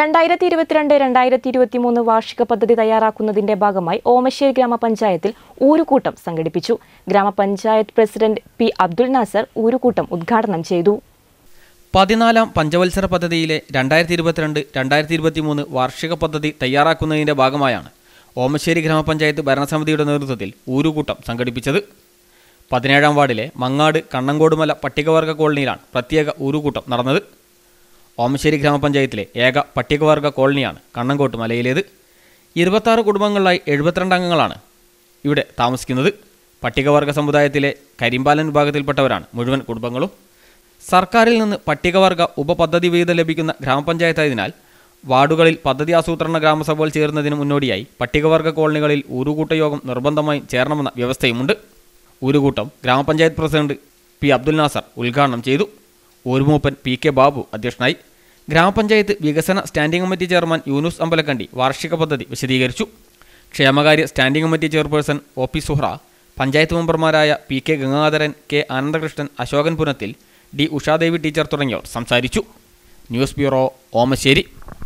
രണ്ടായിരത്തി ഇരുപത്തിരണ്ട് രണ്ടായിരത്തി ഇരുപത്തിമൂന്ന് വാർഷിക പദ്ധതി തയ്യാറാക്കുന്നതിന്റെ ഭാഗമായി ഓമശ്ശേരി ഗ്രാമപഞ്ചായത്തിൽ ഊരുകൂട്ടം സംഘടിപ്പിച്ചു ഗ്രാമപഞ്ചായത്ത് പ്രസിഡന്റ് പി അബ്ദുൾ നാസർ ഊരുകൂട്ടം ഉദ്ഘാടനം ചെയ്തു പതിനാലാം പഞ്ചവത്സര പദ്ധതിയിലെ രണ്ടായിരത്തി ഇരുപത്തിരണ്ട് രണ്ടായിരത്തി ഇരുപത്തിമൂന്ന് വാർഷിക പദ്ധതി തയ്യാറാക്കുന്നതിന്റെ ഭാഗമായാണ് ഓമശ്ശേരി ഗ്രാമപഞ്ചായത്ത് ഭരണസമിതിയുടെ നേതൃത്വത്തിൽ ഊരുകൂട്ടം സംഘടിപ്പിച്ചത് പതിനേഴാം വാർഡിലെ മങ്ങാട് കണ്ണങ്കോടുമല പട്ടികവർഗ കോളനിയിലാണ് പ്രത്യേക ഊരുകൂട്ടം നടന്നത് ഓമശ്ശേരി ഗ്രാമപഞ്ചായത്തിലെ ഏക പട്ടികവർഗ കോളനിയാണ് കണ്ണങ്കോട്ട് മലയിലേത് ഇരുപത്താറ് കുടുംബങ്ങളിലായി എഴുപത്തിരണ്ട് അംഗങ്ങളാണ് ഇവിടെ താമസിക്കുന്നത് പട്ടികവർഗ സമുദായത്തിലെ കരിമ്പാലൻ വിഭാഗത്തിൽപ്പെട്ടവരാണ് മുഴുവൻ കുടുംബങ്ങളും സർക്കാരിൽ നിന്ന് പട്ടികവർഗ ഉപപദ്ധതി വീതം ലഭിക്കുന്ന ഗ്രാമപഞ്ചായത്തായതിനാൽ വാർഡുകളിൽ പദ്ധതി ആസൂത്രണ ഗ്രാമസഭകൾ ചേരുന്നതിന് മുന്നോടിയായി പട്ടികവർഗ കോളനികളിൽ ഊരുകൂട്ട യോഗം നിർബന്ധമായും ചേരണമെന്ന വ്യവസ്ഥയുമുണ്ട് ഊരുകൂട്ടം ഗ്രാമപഞ്ചായത്ത് പ്രസിഡന്റ് പി അബ്ദുൽ നാസർ ഉദ്ഘാടനം ചെയ്തു ഊരുമൂപ്പൻ പി കെ ബാബു അധ്യക്ഷനായി ഗ്രാമപഞ്ചായത്ത് വികസന standing committee chairman Yunus Ambalakandi വാർഷിക പദ്ധതി വിശദീകരിച്ചു ക്ഷേമകാര്യ standing committee chairperson O P Suhra panchayat മെമ്പർമാരായ P K Gangadharan K Anandakrishnan Ashokan Punathil D Ushadevi teacher തുടങ്ങിയവർ സംസാരിച്ചു ന്യൂസ് ബ്യൂറോ ഓമശ്ശേരി